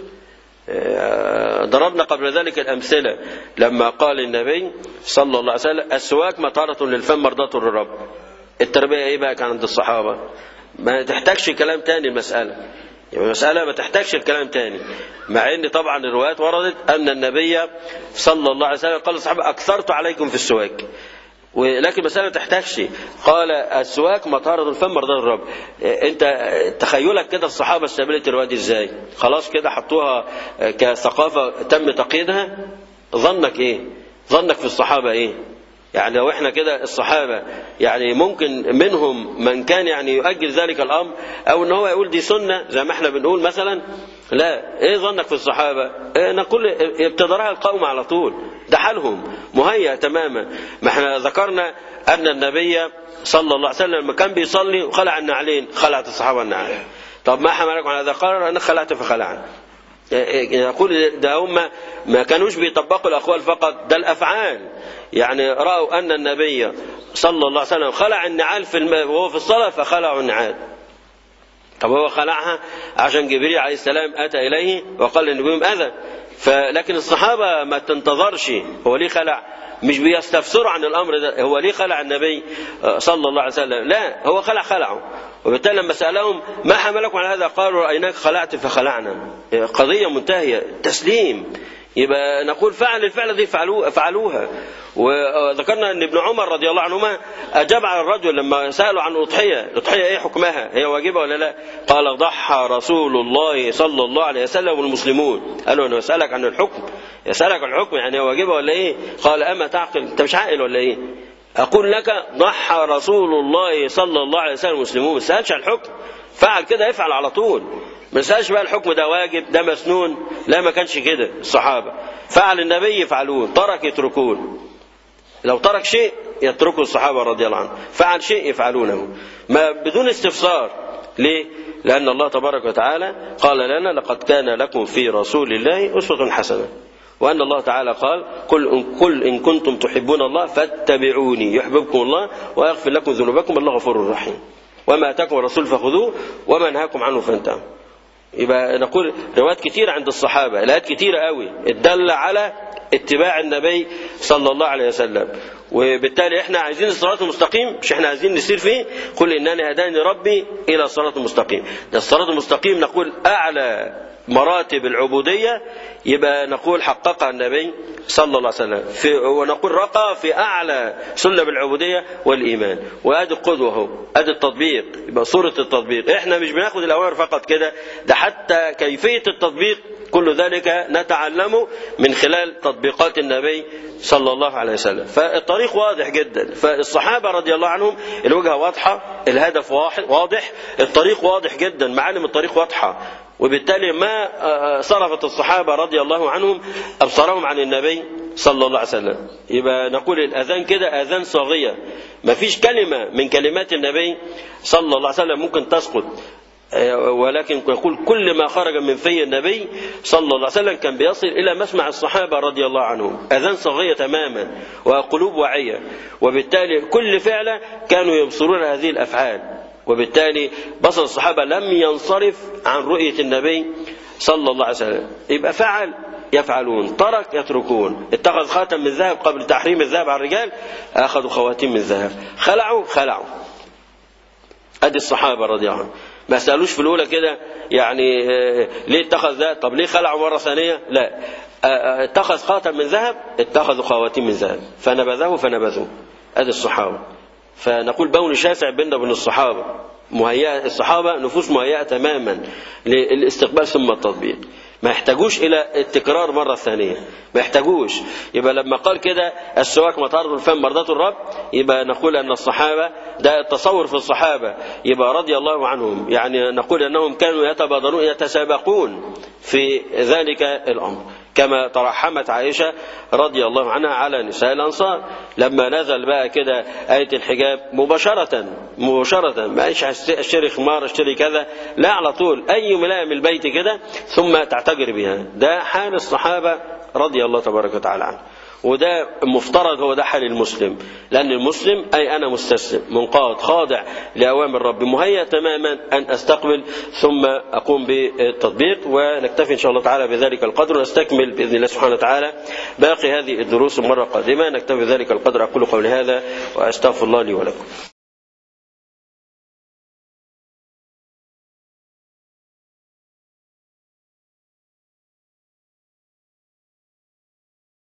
ضربنا قبل ذلك الأمثلة لما قال النبي صلى الله عليه وسلم السواك مطارة للفم مرضاة للرب التربية ايه بقى كان عند الصحابة ما تحتاجش كلام تاني المسألة يعني المسألة ما تحتاجش الكلام تاني مع ان طبعا الروايات وردت ان النبي صلى الله عليه وسلم قال للصحابة اكثرت عليكم في السواك ولكن المسألة ما تحتاجش قال السواك مطارد الفم مرضى الرب انت تخيلك كده الصحابة استقبلت الرواية دي ازاي خلاص كده حطوها كثقافة تم تقييدها ظنك ايه ظنك في الصحابة ايه يعني لو احنا كده الصحابة يعني ممكن منهم من كان يعني يؤجل ذلك الامر او ان هو يقول دي سنة زي ما احنا بنقول مثلا لا ايه ظنك في الصحابة إيه نقول ابتدرها القوم على طول ده حالهم مهيأ تماما ما احنا ذكرنا ان النبي صلى الله عليه وسلم لما كان بيصلي وخلع النعلين خلعت الصحابة النعلين طب ما حملكم على هذا قال انا خلعت فخلعنا يقول ده هم ما كانوش بيطبقوا الاقوال فقط ده الافعال يعني راوا ان النبي صلى الله عليه وسلم خلع النعال في الم... وهو في الصلاه فخلعوا النعال طب هو خلعها عشان جبريل عليه السلام اتى اليه وقال ان بهم اذى فلكن الصحابه ما تنتظرش هو ليه خلع مش بيستفسروا عن الامر ده هو ليه خلع النبي صلى الله عليه وسلم لا هو خلع خلعه وبالتالي لما سالهم ما حملكم على هذا قالوا رايناك خلعت فخلعنا قضيه منتهيه تسليم يبقى نقول فعل الفعل دي فعلوها, فعلوها وذكرنا ان ابن عمر رضي الله عنهما اجاب على الرجل لما سالوا عن الاضحيه الاضحيه ايه حكمها هي واجبه ولا لا قال ضحى رسول الله صلى الله عليه وسلم والمسلمون قالوا انا اسالك عن الحكم يسالك عن الحكم يعني هي واجبه ولا ايه قال اما تعقل انت مش عاقل ولا ايه اقول لك ضحى رسول الله صلى الله عليه وسلم والمسلمون ما سالش عن الحكم فعل كده يفعل على طول ما سالش بقى الحكم ده واجب ده مسنون لا ما كانش كده الصحابه فعل النبي يفعلون ترك يتركون لو ترك شيء يتركه الصحابه رضي الله عنهم فعل شيء يفعلونه ما بدون استفسار ليه لان الله تبارك وتعالى قال لنا لقد كان لكم في رسول الله اسوه حسنه وأن الله تعالى قال قل إن, قل إن كنتم تحبون الله فاتبعوني يحببكم الله ويغفر لكم ذنوبكم الله غفور رحيم وما أتاكم الرسول فخذوه وما نهاكم عنه فانتهوا يبقى نقول روايات كثيرة عند الصحابة الآيات كثيرة قوي الدل على اتباع النبي صلى الله عليه وسلم وبالتالي احنا عايزين الصراط المستقيم مش احنا عايزين نسير فيه قل انني هداني ربي الى الصراط المستقيم ده الصراط المستقيم نقول اعلى مراتب العبودية يبقى نقول حققها النبي صلى الله عليه وسلم في ونقول رقى في أعلى سلم العبودية والإيمان وأدي القدوة اهو أدي التطبيق يبقى صورة التطبيق إحنا مش بناخد الأوامر فقط كده ده حتى كيفية التطبيق كل ذلك نتعلمه من خلال تطبيقات النبي صلى الله عليه وسلم فالطريق واضح جدا فالصحابة رضي الله عنهم الوجهة واضحة الهدف واضح الطريق واضح جدا معالم الطريق واضحة وبالتالي ما صرفت الصحابة رضي الله عنهم أبصارهم عن النبي صلى الله عليه وسلم يبقى نقول الأذان كده أذان صاغية ما فيش كلمة من كلمات النبي صلى الله عليه وسلم ممكن تسقط ولكن يقول كل ما خرج من في النبي صلى الله عليه وسلم كان بيصل إلى مسمع الصحابة رضي الله عنهم أذان صغية تماما وقلوب واعية وبالتالي كل فعلة كانوا يبصرون هذه الأفعال وبالتالي بصر الصحابة لم ينصرف عن رؤية النبي صلى الله عليه وسلم يبقى فعل يفعلون ترك يتركون اتخذ خاتم من ذهب قبل تحريم الذهب على الرجال أخذوا خواتيم من ذهب خلعوا خلعوا أدي الصحابة رضي الله عنهم ما سألوش في الأولى كده يعني ليه اتخذ ده طب ليه خلعوا مرة ثانية لا اتخذ خاتم من ذهب اتخذوا خواتيم من ذهب فنبذه فنبذوه ادي الصحابه فنقول بون شاسع بيننا وبين الصحابه مهيئه الصحابه نفوس مهيئه تماما للاستقبال ثم التطبيق ما يحتاجوش الى التكرار مره ثانيه ما يحتاجوش يبقى لما قال كده السواك مطهره الفم مرضاه الرب يبقى نقول ان الصحابه ده التصور في الصحابه يبقى رضي الله عنهم يعني نقول انهم كانوا يتبادرون يتسابقون في ذلك الامر كما ترحمت عائشة رضي الله عنها على نساء الأنصار لما نزل بقى كده آية الحجاب مباشرة مباشرة ما ايش اشتري خمار اشتري كذا لا على طول أي ملاء من البيت كده ثم تعتجر بها ده حال الصحابة رضي الله تبارك وتعالى عنه وده مفترض هو ده حال المسلم لأن المسلم أي أنا مستسلم منقاد خاضع لأوامر ربي مهيأ تماما أن أستقبل ثم أقوم بالتطبيق ونكتفي إن شاء الله تعالى بذلك القدر ونستكمل بإذن الله سبحانه وتعالى باقي هذه الدروس المرة القادمة نكتفي بذلك القدر أقول قولي هذا وأستغفر الله لي ولكم